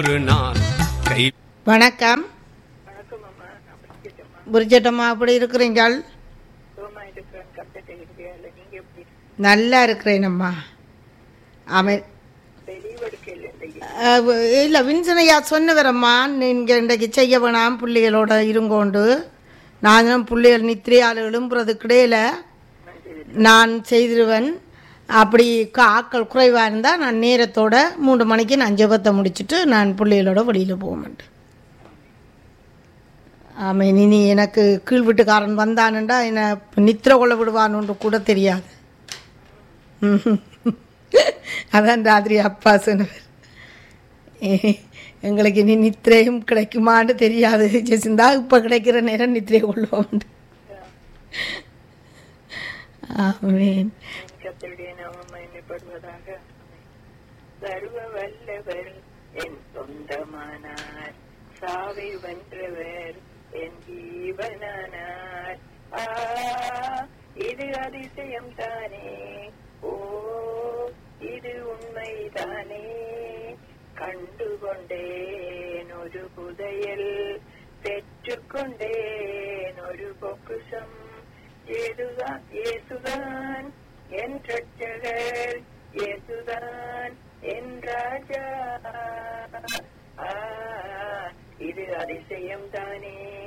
ஒரு நாள் கை வணக்கம் வணக்கம் அம்மா நான் படிக்கட்டுமா புரிஜட்டம்மா அப்படி இருக்கிறீங்கள் சுகமா இருக்கிறேன் கத்துட்டு இருக்கிறேன் நீங்க எப்படி நல்லா இருக்கிறேன் அம்மா அமை தெளிவெடுக்கல இல்லையே இல்லை வின்சனையா சொன்னவரம்மா நீங்கள் இன்றைக்கு செய்ய வேணாம் பிள்ளைகளோட இருங்கோண்டு நான் பிள்ளைகள் நித்திரையால் எழும்புறதுக்கு இடையில நான் செய்திருவேன் அப்படி கா- ஆட்கள் குறைவாக இருந்தால் நான் நேரத்தோட மூன்று மணிக்கு நான் ஜெபத்தை முடிச்சுட்டு நான் பிள்ளைகளோட வெளியில் போக மாட்டேன் ஆமாம் இனி எனக்கு கீழ் வீட்டுக்காரன் வந்தானுண்டா என்னை நித்திர கொள்ள விடுவானுன்று கூட தெரியாது ம்ஹும். அதான் ராத்திரி அப்பா சொன்னவர் ஏ- எங்களுக்கு இனி நித்திரையும் கிடைக்குமான்னு தெரியாது ஜெசிந்தா இப்போ கிடைக்கிற நேரம் நித்திரை கொள்வோம் ஆமேன் கத்தருடைய நாமம் எண்ணப்படுவதாக சர்வ வல்லவர் என் சொந்தமானார் சாவை வென்றவர் என் ஜீவனானார் ஆ இது அதிசயம் தானே ஓ இது உண்மைதானே கண்டுகொண்டேன் ஒரு புதையல் பெற்றுக்கொண்டேன் ஒரு பொக்குசம் ஏதுதான் ஏசுதான் என் ரட்சகர் ஏசுதான் என் ராஜா ஆ, இது அதிசயம் தானே